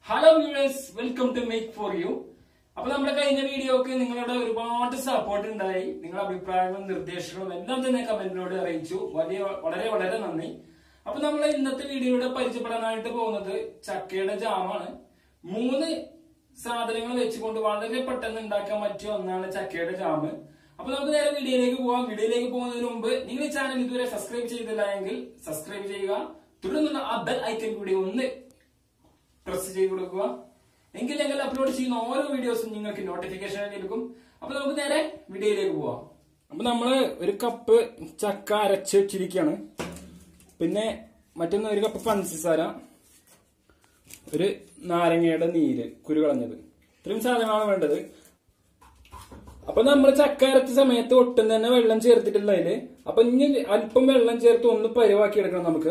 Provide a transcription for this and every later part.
hello viewers welcome to make for you അപ്പൊ നമ്മുടെ കഴിഞ്ഞ വീഡിയോക്ക് നിങ്ങളുടെ ഒരുപാട് സപ്പോർട്ട് ഉണ്ടായി നിങ്ങളുടെ അഭിപ്രായങ്ങളും നിർദ്ദേശങ്ങളും എല്ലാം തന്നെ കമന്റിലൂടെ അറിയിച്ചു വലിയ വളരെ വളരെ നന്ദി അപ്പൊ നമ്മൾ ഇന്നത്തെ വീഡിയോയുടെ പരിചയപ്പെടാനായിട്ട് പോകുന്നത് ചക്കയുടെ ജാമാണ് മൂന്ന് സാധനങ്ങൾ വെച്ചുകൊണ്ട് വളരെ പെട്ടെന്ന് ഉണ്ടാക്കാൻ പറ്റിയ ഒന്നാണ് ചക്കയുടെ ജാമ് അപ്പൊ നമുക്ക് നേരെ വീഡിയോയിലേക്ക് പോവാം വീഡിയോയിലേക്ക് പോകുന്നതിന് മുമ്പ് നിങ്ങൾ ഈ ചാനൽ ഇതുവരെ സബ്സ്ക്രൈബ് ചെയ്തില്ല എങ്കിൽ സബ്സ്ക്രൈബ് ചെയ്യുക തുടർന്നുള്ള ആ ബെൽ ഐക്കൺ കൂടി ഒന്ന് പ്രസ് ചെയ്ത് കൊടുക്കുക എങ്കിൽ ഞങ്ങൾ അപ്ലോഡ് ചെയ്യുന്ന ഓരോ വീഡിയോസും നിങ്ങൾക്ക് നോട്ടിഫിക്കേഷൻ ആയി ലഭിക്കും അപ്പൊ നമുക്ക് നേരെ വീഡിയോയിലേക്ക് പോവാം അപ്പൊ നമ്മള് ഒരു കപ്പ് ചക്ക അരച്ച് വെച്ചിരിക്കുകയാണ് പിന്നെ മറ്റൊന്ന് ഒരു കപ്പ് പഞ്ചസാര ഒരു നാരങ്ങയുടെ നീര് കുരു കളഞ്ഞത് ഇത്രയും സാധനങ്ങളാണ് വേണ്ടത് അപ്പൊ നമ്മൾ ചക്ക അരച്ച സമയത്ത് ഒട്ടും തന്നെ വെള്ളം ചേർത്തിട്ടില്ല അതില് അപ്പൊ ഇനി അല്പം വെള്ളം ചേർത്ത് ഒന്ന് പരിവാക്കി എടുക്കണം നമുക്ക്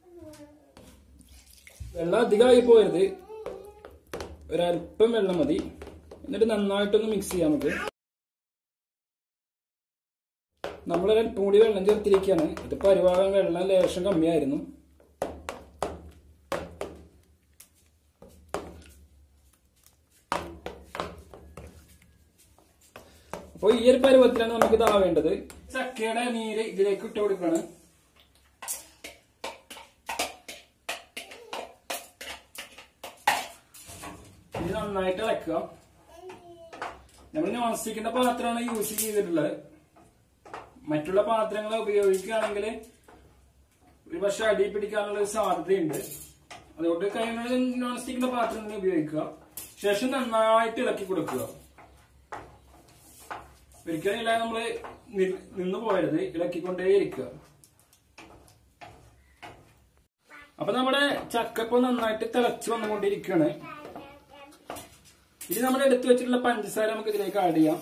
വെള്ളം അധികമായി പോരുത് ഒരല്പം വെള്ളം മതി എന്നിട്ട് നന്നായിട്ടൊന്ന് മിക്സ് ചെയ്യാം നമുക്ക് നമ്മളൊരല്പം കൂടി വെള്ളം ചേർത്തിരിക്കുകയാണ് ഇത് പരിവാകം വെള്ളം ലേശം കമ്മിയായിരുന്നു അപ്പൊ ഈ ഒരു പരുവത്തിലാണ് നമുക്ക് ഇതാവേണ്ടത് ചക്കയുടെ നീര് ഇതിലേക്ക് ഇട്ട് കൊടുക്കണം ഇത് നന്നായിട്ട് ഇളക്കുക നമ്മൾ നോൺ സ്റ്റിക്കിന്റെ പാത്രമാണ് യൂസ് ചെയ്തിട്ടുള്ളത് മറ്റുള്ള പാത്രങ്ങൾ ഉപയോഗിക്കുകയാണെങ്കിൽ ഒരു പക്ഷെ അടി പിടിക്കാനുള്ള ഒരു സാധ്യതയുണ്ട് അതുകൊണ്ട് കഴിയുന്നത് നോൺ സ്റ്റിക്കിന്റെ പാത്രം തന്നെ ഉപയോഗിക്കുക ശേഷം നന്നായിട്ട് ഇളക്കി കൊടുക്കുക ഒരിക്കലും ഇല്ലാതെ നമ്മള് നി- നിന്ന് പോയരുത് ഇളക്കിക്കൊണ്ടേയിരിക്കുക അപ്പൊ നമ്മുടെ ചക്ക ഇപ്പൊ നന്നായിട്ട് തിളച്ചു വന്നുകൊണ്ടിരിക്കുകയാണ് ഇനി നമ്മൾ എടുത്തു വെച്ചിട്ടുള്ള പഞ്ചസാര നമുക്ക് ഇതിലേക്ക് ആഡ് ചെയ്യാം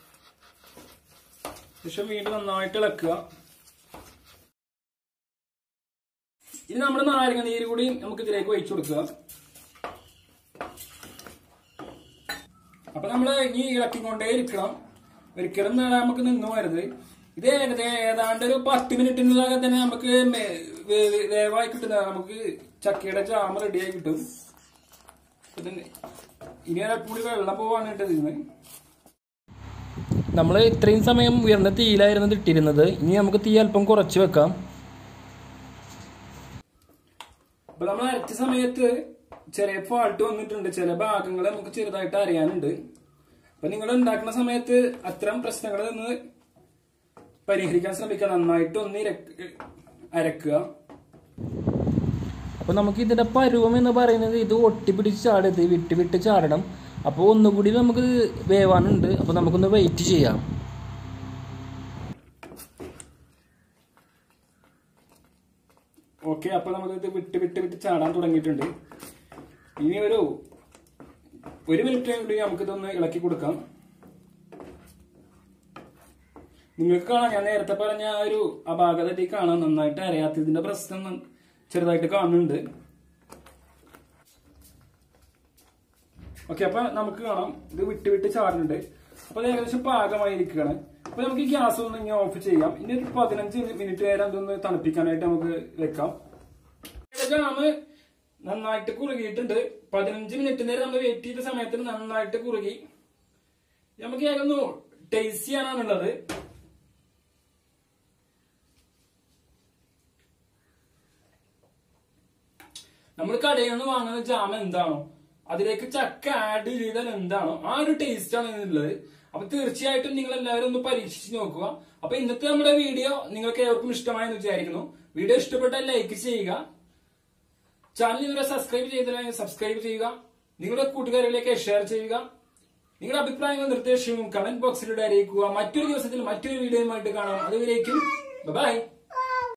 ശേഷം വീണ്ടും നന്നായിട്ട് ഇളക്കുക ഇനി നമ്മുടെ നാരങ്ങ നീര് കൂടി നമുക്ക് ഇതിലേക്ക് ഒഴിച്ചു കൊടുക്കുക അപ്പൊ നമ്മള് ഇനി ഇളക്കിക്കൊണ്ടേ ഇരിക്കണം ഒരിക്കലും നേടാൻ നമുക്ക് നിന്ന് പോരുത് ഇത് ഏകദേശം ഏതാണ്ട് ഒരു പത്ത് മിനിറ്റിനുള്ളിൽ തന്നെ നമുക്ക് മേ- വേ- വേ- വേവായി കിട്ടുന്ന നമുക്ക് ചക്കയുടെ ജാമ റെഡിയായി കിട്ടും ഇതിന് ഇനി കൂടി വെള്ളം പോവാനായിട്ട് ഇതിന് നമ്മൾ ഇത്രയും സമയം ഉയർന്ന തീയിലായിരുന്നു ഇട്ടിരുന്നത് ഇനി നമുക്ക് തീ അല്പം കുറച്ച് വെക്കാം അപ്പൊ നമ്മൾ അരച്ച സമയത്ത് ചെറിയ ഫാൾട്ട് വന്നിട്ടുണ്ട് ചില ഭാഗങ്ങൾ നമുക്ക് ചെറുതായിട്ട് അറിയാനുണ്ട് അപ്പൊ നിങ്ങൾ ഉണ്ടാക്കുന്ന സമയത്ത് അത്തരം പ്രശ്നങ്ങളിൽ നിന്ന് പരിഹരിക്കാൻ ശ്രമിക്കുക നന്നായിട്ട് ഒന്ന് ഇരക്ക് അരക്കുക അപ്പൊ നമുക്ക് ഇതിന്റെ പരുവം എന്ന് പറയുന്നത് ഇത് ഒട്ടിപ്പിടിച്ച് ചാടരുത് വിട്ട് വിട്ട് ചാടണം അപ്പോൾ ഒന്നുകൂടി നമുക്ക് വേവാനുണ്ട് അപ്പൊ നമുക്കൊന്ന് വെയിറ്റ് ചെയ്യാം ഓക്കെ അപ്പൊ നമുക്ക് ഇത് വിട്ട് വിട്ട് വിട്ട് ചാടാൻ തുടങ്ങിയിട്ടുണ്ട് ഇനി ഒരു ഒരു മിനിറ്റ് കൂടി നമുക്കിതൊന്ന് ഇളക്കി കൊടുക്കാം നിങ്ങൾക്ക് കാണാം ഞാൻ നേരത്തെ പറഞ്ഞ ആ ഒരു അപാകതയിൽ കാണാം നന്നായിട്ട് അറിയാത്തതിന്റെ പ്രശ്നം ന- ചെറുതായിട്ട് കാണുന്നുണ്ട് ഓക്കെ അപ്പൊ നമുക്ക് കാണാം ഇത് വിട്ട് വിട്ട് ചാടുന്നുണ്ട് അപ്പൊ അത് ഏകദേശം പാകമായിരിക്കുകയാണ് അപ്പൊ നമുക്ക് ഈ ഗ്യാസ് ഒന്ന് ഇങ്ങനെ ഓഫ് ചെയ്യാം ഇനി ഒരു പതിനഞ്ച് മിനിറ്റ് നേരം അതൊന്ന് തണുപ്പിക്കാനായിട്ട് നമുക്ക് വെക്കാം ജാമ് നന്നായിട്ട് കുറുകിയിട്ടുണ്ട് പതിനഞ്ച് മിനിറ്റ് നേരം നമ്മൾ വെയിറ്റ് ചെയ്ത സമയത്തിന് നന്നായിട്ട് കുറുകി നമുക്ക് ഏതൊന്ന് ടേസ്റ്റ് ചെയ്യാനാണുള്ളത് നമ്മൾ കടയിൽ നിന്ന് വാങ്ങുന്ന ജാം എന്താണോ അതിലേക്ക് ചക്ക ആഡ് ചെയ്താൽ എന്താണോ ആ ഒരു ടേസ്റ്റ് ആണ് ഇതിനുള്ളത് അപ്പൊ തീർച്ചയായിട്ടും നിങ്ങൾ എല്ലാവരും ഒന്ന് പരീക്ഷിച്ച് നോക്കുക അപ്പൊ ഇന്നത്തെ നമ്മുടെ വീഡിയോ നിങ്ങൾക്ക് ഏവർക്കും ഇഷ്ടമായെന്ന് വിചാരിക്കുന്നു വീഡിയോ ഇഷ്ടപ്പെട്ടാൽ ലൈക്ക് ചെയ്യുക ചാനൽ ഇതുവരെ സബ്സ്ക്രൈബ് ചെയ്തില്ലെങ്കിൽ സബ്സ്ക്രൈബ് ചെയ്യുക നിങ്ങളുടെ കൂട്ടുകാരിലേക്ക് ഷെയർ ചെയ്യുക നിങ്ങളുടെ അഭിപ്രായങ്ങളും നിർദ്ദേശവും കമന്റ് ബോക്സിലൂടെ അറിയിക്കുക മറ്റൊരു ദിവസത്തിൽ മറ്റൊരു വീഡിയോയുമായിട്ട് കാണാം അതുവരേക്കും ബൈ